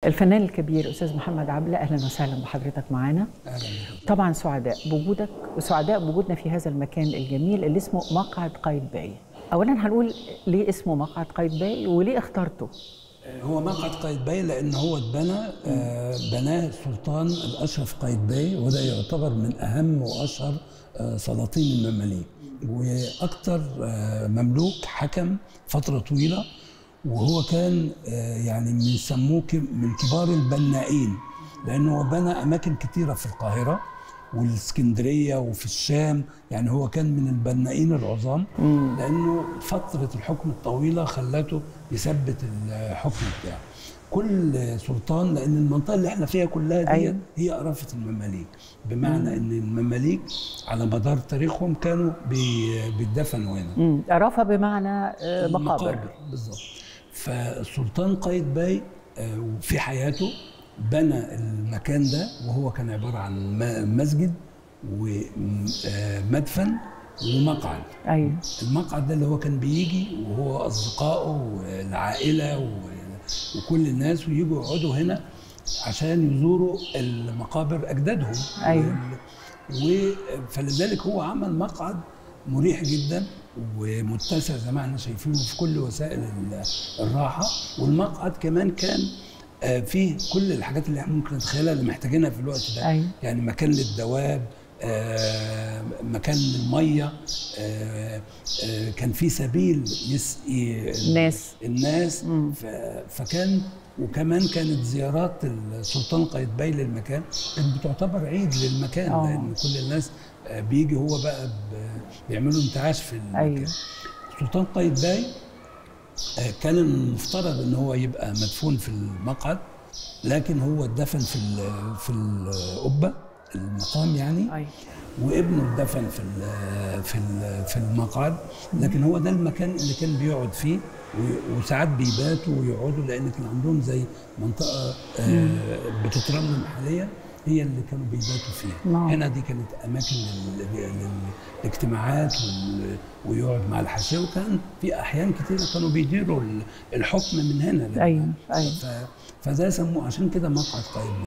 الفنان الكبير استاذ محمد عبله اهلا وسهلا بحضرتك معانا اهلا بك. طبعا سعداء بوجودك وسعداء بوجودنا في هذا المكان الجميل اللي اسمه مقعد قايتباي اولا هنقول ليه اسمه مقعد قايتباي وليه اخترته هو مقعد قايتباي لان هو اتبنى آه، بناه السلطان الاشرف قايتباي وده يعتبر من اهم واشهر آه، سلاطين المماليك واكثر آه، مملوك حكم فتره طويله وهو كان آه، يعني بيسموه ك- من كبار البنائين لانه هو بنى اماكن كثيره في القاهره والاسكندريه وفي الشام يعني هو كان من البنائين العظام لانه فتره الحكم الطويله خلته يثبت الحكم بتاعه كل سلطان لان المنطقه اللي احنا فيها كلها دي أيوة. هي قرافه المماليك بمعنى ان المماليك على مدار تاريخهم كانوا بي- بيدفنوا هنا مم. رفع بمعنى آه، مقابر بالظبط فالسلطان قايتباي آه، في حياته بنى المكان ده وهو كان عباره عن م- مسجد ومدفن ومقعد ايوه المقعد ده اللي هو كان بيجي وهو اصدقائه والعائله و- وكل الناس ويجوا يقعدوا هنا عشان يزوروا المقابر اجدادهم أيوة. و- فلذلك هو عمل مقعد مريح جدا ومتسع زي ما احنا شايفينه في كل وسائل ال- الراحه والمقعد كمان كان آه، فيه كل الحاجات اللي احنا ممكن نتخيلها اللي محتاجينها في الوقت ده أيوة. يعني مكان للدواب آه، مكان للميه آه، آه، كان في سبيل يسقي ال- الناس. الناس ف- فكان وكمان كانت زيارات السلطان قايتباي للمكان كانت بتعتبر عيد للمكان آه. لان كل الناس آه، بيجي هو بقى ب- بيعملوا انتعاش في المكان أيوة. السلطان قايتباي آه، كان المفترض ان هو يبقى مدفون في المقعد لكن هو اتدفن في ال- في القبه المقام يعني ايوه وابنه اتدفن في ال في ال في المقعد لكن هو ده المكان اللي كان بيقعد فيه و- وساعات بيباتوا ويقعدوا لان كان عندهم زي منطقه آه، بتترمم حاليا هي اللي كانوا بيباتوا فيها نعم. هنا دي كانت اماكن لل- لل- للاجتماعات وال- ويقعد مع الحاشيه وكان في احيان كتيره كانوا بيديروا ال- الحكم من هنا لأن- أيوة، أيوة. ف- فده سموه عشان كده مقعد قايتباي